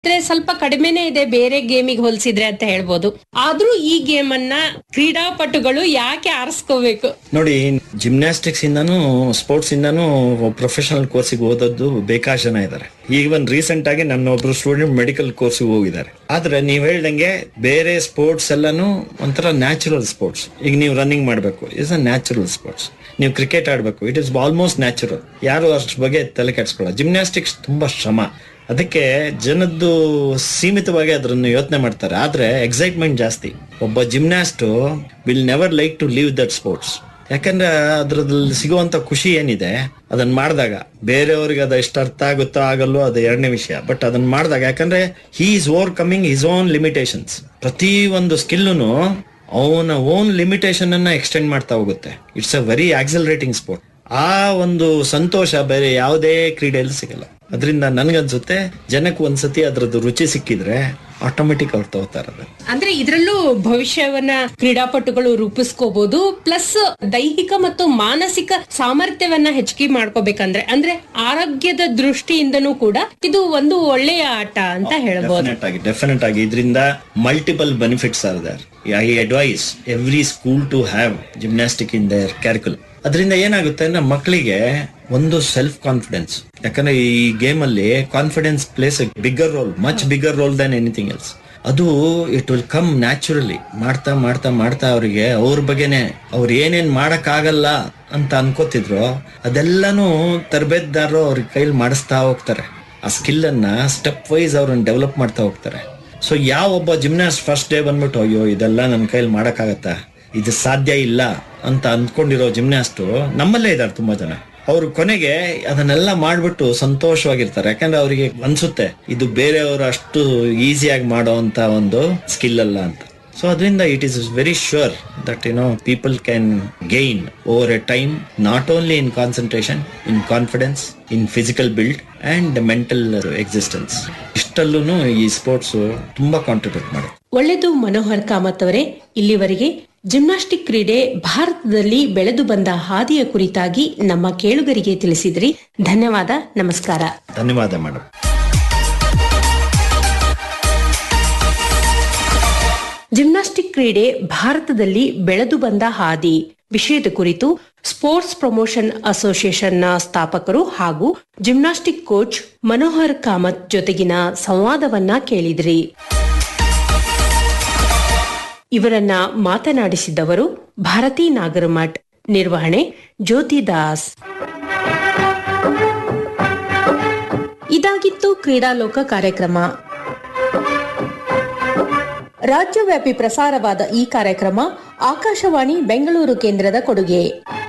ಅಂದ್ರೆ ಸ್ವಲ್ಪ ಕಡಿಮೆನೇ ಇದೆ ಬೇರೆ ಗೇಮಿಗೆ ಹೋಲಿಸಿದ್ರೆ ಅಂತ ಹೇಳ್ಬೋದು ಆದ್ರೂ ಈ ಗೇಮ್ ಅನ್ನ ಕ್ರೀಡಾಪಟುಗಳು ಯಾಕೆ ಆರಿಸ್ಕೋಬೇಕು ನೋಡಿ ಜಿಮ್ನಾಸ್ಟಿಕ್ಸ್ ಇಂದಾನು ಸ್ಪೋರ್ಟ್ಸ್ ಇಂದಾನು ಪ್ರೊಫೆಷನಲ್ ಕೋರ್ಸಿಗೆ ಓದೋದು ಬೇಕಾಷ್ಟು ಜನ ಇದ್ದಾರೆ ಈವನ್ ರೀಸೆಂಟ್ ಆಗಿ ನನ್ನ ಒಬ್ರು ಸ್ಟೂಡೆಂಟ್ ಮೆಡಿಕಲ್ ಕೋರ್ಸಿಗೆ ಹೋಗಿದ್ದಾರೆ ಆದ್ರೆ ನೀವ್ ಹೇಳ್ದಂಗೆ ಬೇರೆ ಸ್ಪೋರ್ಟ್ಸ್ ಎಲ್ಲಾನು ಒಂಥರ ನ್ಯಾಚುರಲ್ ಸ್ಪೋರ್ಟ್ಸ್ ಈಗ ನೀವು ರನ್ನಿಂಗ್ ಮಾಡಬೇಕು ಇಸ್ ಅ ನ್ಯಾಚುರಲ್ ಸ್ಪೋರ್ಟ್ಸ್ ನೀವು ಕ್ರಿಕೆಟ್ ಆಡಬೇಕು ಇಟ್ ಇಸ್ ಆಲ್ಮೋಸ್ಟ್ ನ್ಯಾಚುರಲ್ ಯಾರು ಅಷ್ಟ್ ಬಗ್ಗೆ ತಲೆ ಕೆಡ್ಸ್ಕೊಳ್ಳೋ ಜಿಮ್ನಾಸ್ಟಿಕ್ಸ್ ತುಂಬಾ ಶ್ರಮ ಅದಕ್ಕೆ ಜನದ್ದು ಸೀಮಿತವಾಗಿ ಅದನ್ನು ಯೋಚನೆ ಮಾಡ್ತಾರೆ ಆದ್ರೆ ಎಕ್ಸೈಟ್ಮೆಂಟ್ ಜಾಸ್ತಿ ಒಬ್ಬ gymnast will never like to leave that sports ಯಾಕಂದ್ರೆ ಅದ್ರಲ್ಲಿ ಸಿಗುವಂತ ಖುಷಿ ಏನಿದೆ ಅದನ್ನ ಮಾಡಿದಾಗ ಬೇರೆಯವ್ರಿಗೆ ಅದು ಎಷ್ಟು ಅರ್ಥ ಆಗುತ್ತೋ ಆಗಲ್ಲೋ ಅದು ಎರಡನೇ ವಿಷಯ ಬಟ್ ಅದನ್ನ ಮಾಡಿದಾಗ ಯಾಕಂದ್ರೆ he is overcoming his own limitations ಪ್ರತಿ ಒಂದು ಸ್ಕಿಲ್ನು ಅವನ ಓನ್ ಲಿಮಿಟೇಷನ್ ಅನ್ನ ಎಕ್ಸ್ಟೆಂಡ್ ಮಾಡ್ತಾ ಹೋಗುತ್ತೆ it's a very accelerating sport ಆ ಒಂದು ಸಂತೋಷ ಬೇರೆ ಯಾವುದೇ ಕ್ರೀಡೆಯಲ್ಲಿ ಸಿಗಲ್ಲ ಅದರಿಂದ ನನ್ಗನ್ಸುತ್ತೆ ಜನಕ್ಕೆ ಒಂದ್ಸತಿ ಅದ್ರದ್ದು ರುಚಿ ಸಿಕ್ಕಿದ್ರೆ ಆಟೋಮೆಟಿಕ್ ಅವ್ರು ತಗೋತಾರೆ ಅದನ್ನ ಅಂದ್ರೆ ಇದರಲ್ಲೂ ಭವಿಷ್ಯವನ್ನ ಕ್ರೀಡಾಪಟುಗಳು ರೂಪಿಸ್ಕೋಬಹುದು ಪ್ಲಸ್ ದೈಹಿಕ ಮತ್ತು ಮಾನಸಿಕ ಸಾಮರ್ಥ್ಯವನ್ನ ಹೆಚ್ಚಿಗೆ ಮಾಡ್ಕೋಬೇಕಂದ್ರೆ ಅಂದ್ರೆ ಆರೋಗ್ಯದ ದೃಷ್ಟಿಯಿಂದನೂ ಕೂಡ ಇದು ಒಂದು ಒಳ್ಳೆಯ ಆಟ ಅಂತ ಹೇಳ್ಬೋದು ಡೆಫಿನೆಟ್ ಆಗಿ ಡೆಫಿನೆಟ್ ಆಗಿ ಇದರಿಂದ multiple benefits are there I advise every school to have gymnastic in their curriculum ಅದರಿಂದ ಏನಾಗುತ್ತೆ ಅಂದ್ರೆ ಮಕ್ಕಳಿಗೆ ಒಂದು ಸೆಲ್ಫ್ ಕಾನ್ಫಿಡೆನ್ಸ್ ಯಾಕಂದ್ರೆ ಈ ಗೇಮ್ ಅಲ್ಲಿ confidence plays bigger role much bigger role than anything else ಅದು ಇಟ್ ವಿಲ್ ಕಮ್ ನ್ಯಾಚುರಲಿ ಮಾಡ್ತಾ ಮಾಡ್ತಾ ಮಾಡ್ತಾ ಅವರಿಗೆ ಅವ್ರ ಬಗ್ಗೆನೆ ಅವ್ರು ಏನೇನ್ ಮಾಡಕ್ ಆಗಲ್ಲ ಅಂತ ಅನ್ಕೋತಿದ್ರು ಅದೆಲ್ಲಾನು ತರಬೇತದಾರರು ಅವ್ರ ಕೈಲಿ ಮಾಡಿಸ್ತಾ ಹೋಗ್ತಾರೆ ಆ ಸ್ಕಿಲ್ ಅನ್ನ ಸ್ಟೆಪ್ ವೈಸ್ ಅವ್ರನ್ನ ಡೆವಲಪ್ ಮಾಡ್ತಾ ಹೋಗ್ತಾರೆ ಸೊ ಯಾವ ಒಬ್ಬ ಜಿಮ್ನಾಸ್ಟ್ ಫಸ್ಟ್ ಡೇ ಬಂದ್ಬಿಟ್ಟು ಅಯ್ಯೋ ಇದೆಲ್ಲ ನನ್ನ ಕೈಲಿ ಮಾಡಕ್ಕಾಗತ್ತಾ ಇದು ಸಾಧ್ಯ ಇಲ್ಲ ಅಂತ ಅಂದ್ಕೊಂಡಿರೋ ಜಿಮ್ನಾಸ್ಟು ನಮ್ಮಲ್ಲೇ ಇದ್ದಾರೆ ತುಂಬಾ ಜನ ಅವ್ರು ಕೊನೆಗೆ ಅದನ್ನೆಲ್ಲ ಮಾಡ್ಬಿಟ್ಟು ಸಂತೋಷವಾಗಿರ್ತಾರೆ ಯಾಕಂದ್ರೆ ಅವರಿಗೆ ಅನ್ಸುತ್ತೆ ಇದು ಬೇರೆಯವರು ಅಷ್ಟು ಈಸಿಯಾಗಿ ಮಾಡೋ ಅಂತ ಒಂದು ಸ್ಕಿಲ್ ಅಲ್ಲ ಅಂತ ಸೊ ಅದರಿಂದ it is very sure that you know people can gain over a time not only in concentration in confidence in physical build and mental existence ಇಷ್ಟಲ್ಲೂ ಈ ಸ್ಪೋರ್ಟ್ಸ್ ತುಂಬಾ ಕಾಂಟ್ರಿಬ್ಯೂಟ್ ಮಾಡುತ್ತೆ ಒಳ್ಳೆದು ಮನೋಹರ್ ಕಾಮತ್ ಅವರೇ ಇಲ್ಲಿವರೆಗೆ ಜಿಮ್ನಾಸ್ಟಿಕ್ ಕ್ರೀಡೆ ಭಾರತದಲ್ಲಿ ಬೆಳೆದು ಬಂದ ಹಾದಿಯ ಕುರಿತಾಗಿ ನಮ್ಮ ಕೇಳುಗರಿಗೆ ತಿಳಿಸಿದ್ರಿ ಧನ್ಯವಾದ ನಮಸ್ಕಾರ ಧನ್ಯವಾದ ಮೇಡಮ್ ಜಿಮ್ನಾಸ್ಟಿಕ್ ಕ್ರೀಡೆ ಭಾರತದಲ್ಲಿ ಬೆಳೆದು ಬಂದ ಹಾದಿ ವಿಷಯದ ಕುರಿತು ಸ್ಪೋರ್ಟ್ಸ್ ಪ್ರಮೋಷನ್ ಅಸೋಸಿಯೇಷನ್ನ ಸ್ಥಾಪಕರು ಹಾಗೂ ಜಿಮ್ನಾಸ್ಟಿಕ್ ಕೋಚ್ ಮನೋಹರ್ ಕಾಮತ್ ಜೊತೆಗಿನ ಸಂವಾದವನ್ನ ಕೇಳಿದ್ರಿ ಇವರನ್ನ ಮಾತನಾಡಿಸಿದವರು ಭಾರತಿ ನಾಗರಮಠ್ ನಿರ್ವಹಣೆ ಜ್ಯೋತಿ ದಾಸ್ ಇದಾಗಿತ್ತು ಕ್ರೀಡಾಲೋಕ ಕಾರ್ಯಕ್ರಮ ರಾಜ್ಯವ್ಯಾಪಿ ಪ್ರಸಾರವಾದ ಈ ಕಾರ್ಯಕ್ರಮ ಆಕಾಶವಾಣಿ ಬೆಂಗಳೂರು ಕೇಂದ್ರದ ಕೊಡುಗೆ